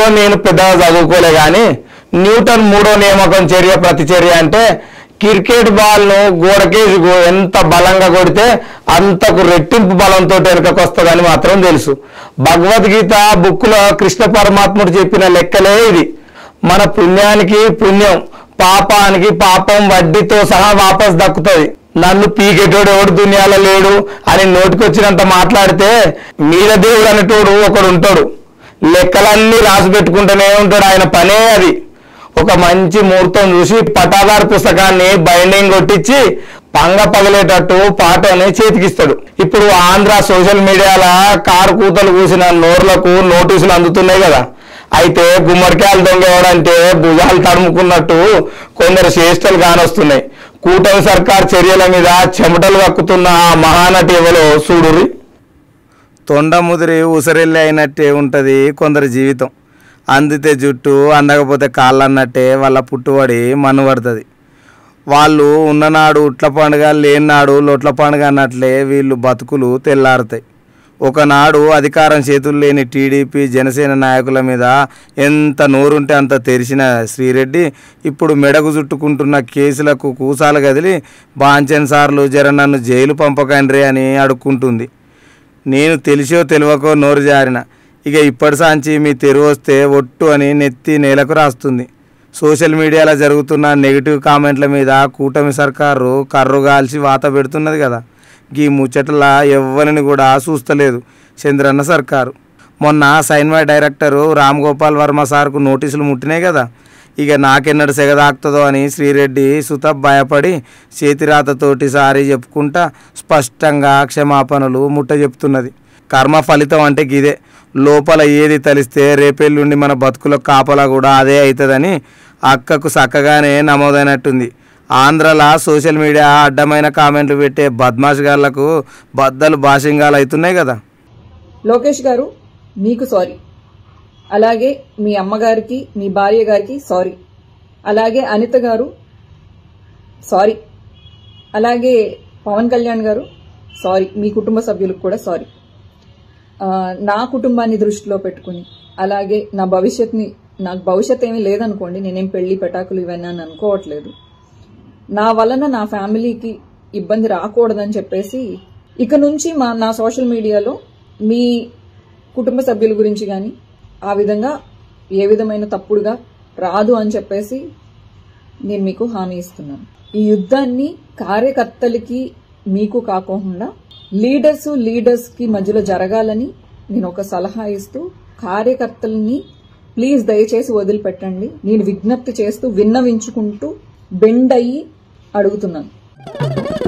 నేను పెద్దగా చదువుకోలే కానీ న్యూటన్ మూడో నియామకం చర్య ప్రతిచర్య అంటే క్రికెట్ బాల్ ను గోడకేసి గో- ఎంత బలంగా కొడితే అంతకు రెట్టింపు బలంతో వెనుకకు వస్తుందని మాత్రం తెలుసు భగవద్గీత బుక్ లో కృష్ణ పరమాత్ముడు చెప్పిన లెక్కలే ఇది మన పుణ్యానికి పుణ్యం పాపానికి పాపం వడ్డీతో సహా వాపస్ దక్కుతుంది నన్ను పీకెటోడు ఎవడు దునియాలో లేడు అని నోటికొచ్చినంత మాట్లాడితే మీద దేవుడు అనేటోడు ఒకడు ఉంటాడు లెక్కలన్నీ రాసి పెట్టుకుంటూనే ఉంటాడు ఆయన పనే అది ఒక మంచి ముహూర్తం చూసి పటాదార్ పుస్తకాన్ని బైండింగ్ కొట్టించి పంగ పగలేటట్టు పాటని చేతికిస్తాడు ఇప్పుడు ఆంధ్ర సోషల్ మీడియాలో కారు కూతలు కూసిన నోర్లకు నోటీసులు అందుతున్నాయి కదా అయితే గుమ్మడికాయలు దొంగేవాడంటే భుజాలు తడుముకున్నట్టు కొందరు చేష్టలు కానొస్తున్నాయి కూటమి సర్కార్ చర్యల మీద చెమటలు కక్కుతున్న ఆ మహానటి ఎవరో చూడుర్రి తొండ ముదిరి ఉసరెల్లి అయినట్టే ఉంటుంది కొందరి జీవితం అందితే జుట్టు అందకపోతే కాళ్ళు అన్నట్టే వాళ్ళ పుట్టుబడి మన్నుపడుతుంది వాళ్ళు ఉన్ననాడు ఉట్ల పండుగ లేనినాడు లొట్ల పండుగ అన్నట్లే వీళ్ళు బతుకులు తెల్లారుతాయి ఒకనాడు అధికారం చేతులు లేని టీడీపీ జనసేన నాయకుల మీద ఎంత నోరుంటే అంత తెరిచిన శ్రీరెడ్డి ఇప్పుడు మెడకు చుట్టుకుంటున్న కేసులకు కూసాలు కదిలి బాంచన్ సార్లు జర నన్ను జైలు పంపకండ్రి అని అడుక్కుంటుంది నేను తెలిసో తెలియకో నోరు జారిన ఇక ఇప్పటి సాంచి మీ తెరువు వస్తే ఒట్టు అని నెత్తి నేలకు రాస్తుంది సోషల్ మీడియాలో జరుగుతున్న నెగిటివ్ కామెంట్ల మీద కూటమి సర్కారు కర్రు కాల్చి వాత పెడుతున్నది కదా ఈ ముచ్చటలా ఎవ్వరిని కూడా చూస్తలేదు చంద్రన్న సర్కారు మొన్న సైన్మా డైరెక్టరు రామ్ గోపాల్ వర్మ సార్కు నోటీసులు ముట్టినాయి కదా ఇక నాకెన్నడు సెగదాకుతుందో అని శ్రీరెడ్డి సుత భయపడి చేతిరాతతోటి సారీ చెప్పుకుంటా స్పష్టంగా క్షమాపణలు ముట్ట చెప్తున్నది కర్మ ఫలితం అంటే గిదే లోపల ఏది తలిస్తే రేపెల్లుండి మన బతుకుల కాపలా కూడా అదే అవుతుందని అక్కకు చక్కగానే నమోదైనట్టుంది ఆంధ్రలా సోషల్ మీడియా అడ్డమైన కామెంట్లు పెట్టే బద్మాష్ గాళ్లకు బద్దలు భాషింగాలు అవుతున్నాయి కదా లోకేష్ గారు మీకు సారీ అలాగే మీ అమ్మగారికి మీ భార్య గారికి సారీ అలాగే అనిత గారు సారీ అలాగే పవన్ కళ్యాణ్ గారు సారీ మీ కుటుంబ సభ్యులకు కూడా సారీ ఆ, నా కుటుంబాన్ని దృష్టిలో పెట్టుకుని అలాగే నా భవిష్యత్ని నాకు భవిష్యత్ ఏమీ లేదనుకోండి నేనేం పెళ్లి పెటాకులు ఇవన్నీ అని అనుకోవట్లేదు నా వలన నా ఫ్యామిలీకి ఇబ్బంది రాకూడదని చెప్పేసి ఇక నుంచి మా నా సోషల్ మీడియాలో మీ కుటుంబ సభ్యుల గురించి కానీ ఆ విధంగా ఏ విధమైన తప్పుడుగా రాదు అని చెప్పేసి నేను మీకు హామీ ఇస్తున్నాను ఈ యుద్ధాన్ని కార్యకర్తలకి మీకు కాకుండా లీడర్స్ లీడర్స్ కి మధ్యలో జరగాలని నేను ఒక సలహా ఇస్తూ కార్యకర్తల్ని ప్లీజ్ దయచేసి వదిలిపెట్టండి నేను విజ్ఞప్తి చేస్తూ విన్నవించుకుంటూ బెండ్ అయ్యి అడుగుతున్నాను